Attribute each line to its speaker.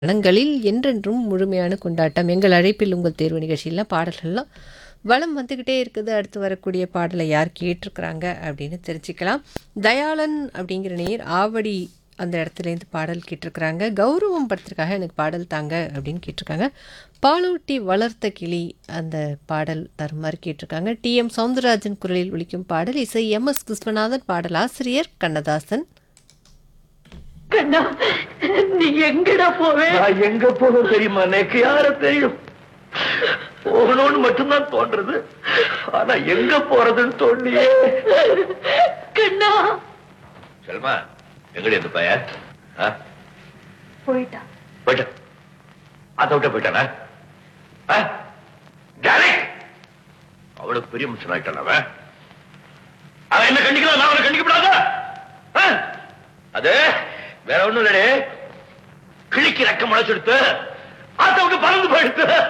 Speaker 1: மனங்களில் என்றென்றும் முழுமையான கொண்டாட்டம் எங்கள் அழைப்பில் உங்கள் தேர்வு நிகழ்ச்சியில் பாடல்கள்லாம் வளம் வந்துக்கிட்டே இருக்குது அடுத்து வரக்கூடிய பாடலை யார் கேட்டிருக்கிறாங்க அப்படின்னு தெரிஞ்சுக்கலாம் தயாளன் அப்படிங்கிற நேர் ஆவடி அந்த இடத்துலேருந்து பாடல் கேட்டிருக்கிறாங்க கௌரவம் படத்திற்காக எனக்கு பாடல் தாங்க அப்படின்னு கேட்டிருக்காங்க பாலூட்டி வளர்த்த கிளி அந்த பாடல் தருமாறு கேட்டிருக்காங்க டி எம் சவுந்தரராஜன் குரலில் ஒலிக்கும் பாடல் இசை எம் எஸ் விஸ்வநாதன் பாடல் ஆசிரியர் கண்ணதாசன்
Speaker 2: கண்ணா நீ எங்கடா போவே
Speaker 3: நான் எங்க போக தெரியுமா எனக்கு யார தெரியும் போகணும்னு மட்டும்தான் தோன்றது ஆனா எங்க போறதுன்னு தோண்டியே
Speaker 2: கண்ணா
Speaker 3: செல்மா எங்கடி இந்த பையன் ஆ?
Speaker 2: போயிட்டா
Speaker 3: போயிட்டான் அதை விட்ட போயிட்டானா ஆ? டானி! அவ்வளவு பெரிய மனுஷன் ஆயிட்டான் அவன் அவன் என்ன கண்டிக்கலாம் நான் அவனை கண்டிக்கப்படாத ஆ? அது வேற ஒண்ணும் இல்லடே கிழிக்கு ரெக்க முளைச்செடுத்து அதை விட்டு பறந்து போயிடுத்து